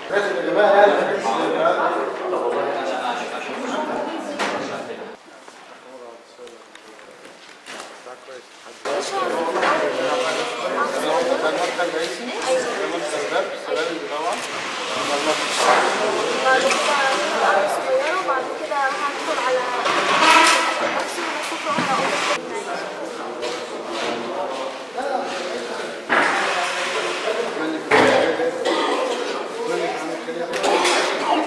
لازم يا جماعه يعني الحاجات اللي- طب والله انا عشان اشوف لو انت ده المدخل الرئيسي ده مدخل الباب السلالم اللي طبعا أما المدخل. بعد كده هنجيب أرض صغيرة وبعد كده هندخل على الأكل نفسه ونشوف على أوضة مالك مالك عامل كده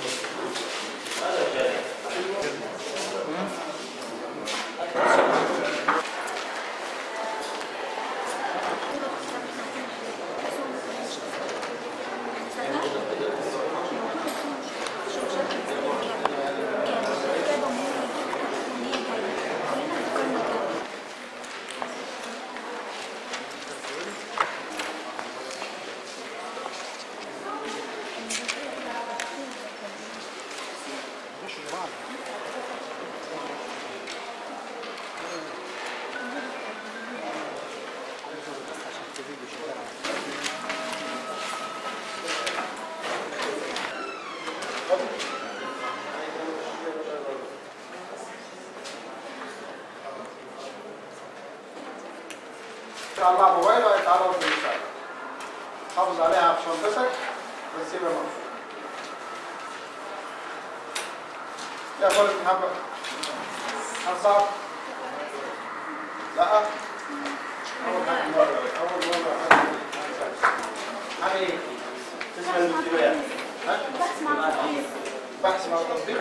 طلع موبايل وهيتعرض للمساعدة حافظ عليها في شنطتك بس سيبها مقفولة يا خالد محمد حصل لا أول مرة أول مرة عامل إيه؟ تسمع الانتباه ها؟ بحث مع التطبيق